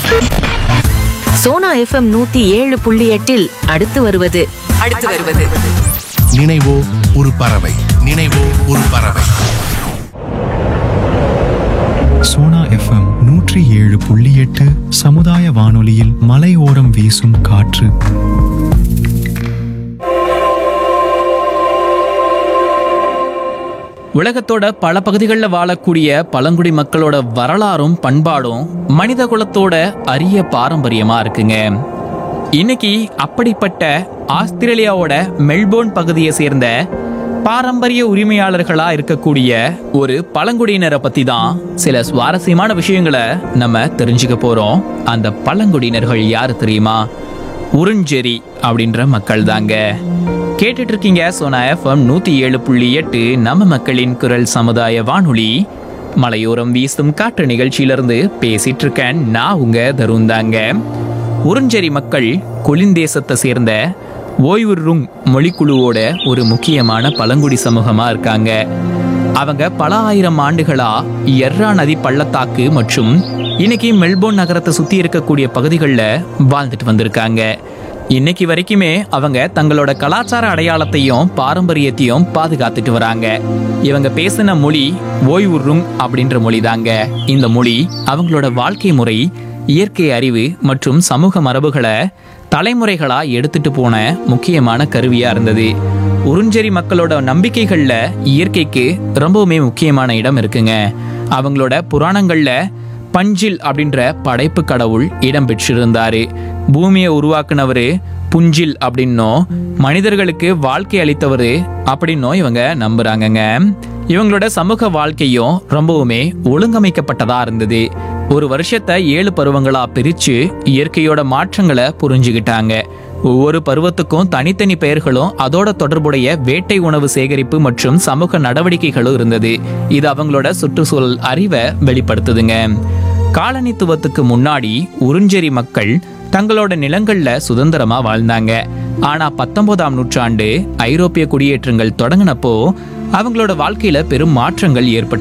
Sona FM நூத்தி ஏழு புள்ளி எட்டில் அடுத்து வருவது அடுத்து வருவது நினைவோ ஒரு பறவை நினைவோ ஒரு பறவை சோனா எஃப்எம் நூற்றி ஏழு புள்ளி எட்டு சமுதாய வானொலியில் மலையோரம் வீசும் காற்று உலகத்தோட பல பகுதிகளில் வாழக்கூடிய பழங்குடி மக்களோட வரலாறும் பண்பாடும் மனித குலத்தோட அரிய பாரம்பரியமா இருக்குங்க இன்னைக்கு அப்படிப்பட்ட ஆஸ்திரேலியாவோட மெல்போர்ன் பகுதியை சேர்ந்த பாரம்பரிய உரிமையாளர்களா இருக்கக்கூடிய ஒரு பழங்குடியினரை பத்தி தான் சில சுவாரஸ்யமான விஷயங்களை நம்ம தெரிஞ்சுக்க போறோம் அந்த பழங்குடியினர்கள் யாரு தெரியுமா உறிஞ்செரி அப்படின்ற மக்கள் தாங்க கேட்டுட்டு இருக்கீங்க சோனா எஃப்எம் நூத்தி ஏழு புள்ளி எட்டு நம்ம மக்களின் குரல் சமுதாய வானொலி மலையோரம் வீசும் காற்று நிகழ்ச்சியிலிருந்து பேசிட்டு இருக்கேன் நான் உங்க தருண் தாங்க உறிஞ்செரி மக்கள் கொலிந்தேசத்தை சேர்ந்த ஓய்வுருங் மொழிக்குழுவோட ஒரு முக்கியமான பழங்குடி சமூகமா இருக்காங்க அவங்க பல ஆயிரம் ஆண்டுகளா எர்ரா நதி பள்ளத்தாக்கு மற்றும் இன்னைக்கு மெல்போர்ன் நகரத்தை சுத்தி இருக்கக்கூடிய பகுதிகளில் வாழ்ந்துட்டு வந்திருக்காங்க இன்னைக்கு வரைக்குமே அவங்க தங்களோட கலாச்சார அடையாளத்தையும் பாரம்பரியத்தையும் பாதுகாத்துட்டு வராங்க இவங்க பேசின மொழி ஓய்வுறுங் அப்படின்ற மொழி தாங்க இந்த மொழி அவங்களோட வாழ்க்கை முறை இயற்கை அறிவு மற்றும் சமூக மரபுகளை தலைமுறைகளா எடுத்துட்டு போன முக்கியமான கருவியா இருந்தது உறிஞ்செரி மக்களோட நம்பிக்கைகள்ல இயற்கைக்கு ரொம்பவுமே முக்கியமான இடம் இருக்குங்க அவங்களோட புராணங்கள்ல பஞ்சில் அப்படின்ற படைப்பு கடவுள் இடம் பெற்றிருந்தாரு பூமியை உருவாக்குனவரு புஞ்சில் அப்படின்னும் மனிதர்களுக்கு வாழ்க்கை அளித்தவரு அப்படின்னும் இவங்க நம்புறாங்கங்க இவங்களோட சமூக வாழ்க்கையும் ரொம்பவுமே ஒழுங்கமைக்கப்பட்டதா இருந்தது ஒரு வருஷத்தை ஏழு பருவங்களா பிரிச்சு இயற்கையோட மாற்றங்களை புரிஞ்சுக்கிட்டாங்க ஒவ்வொரு பருவத்துக்கும் தனித்தனி பெயர்களும் அதோட தொடர்புடைய வேட்டை உணவு சேகரிப்பு மற்றும் சமூக நடவடிக்கைகளும் இருந்தது இது அவங்களோட சுற்றுச்சூழல் அறிவை வெளிப்படுத்துதுங்க காலனித்துவத்துக்கு முன்னாடி உறிஞ்செரி மக்கள் தங்களோட நிலங்கள்ல சுதந்திரமா வாழ்ந்தாங்க ஆனா பத்தொன்பதாம் நூற்றாண்டு ஐரோப்பிய குடியேற்றங்கள் தொடங்கினப்போ அவங்களோட வாழ்க்கையில பெரும் மாற்றங்கள் ஏற்பட்டு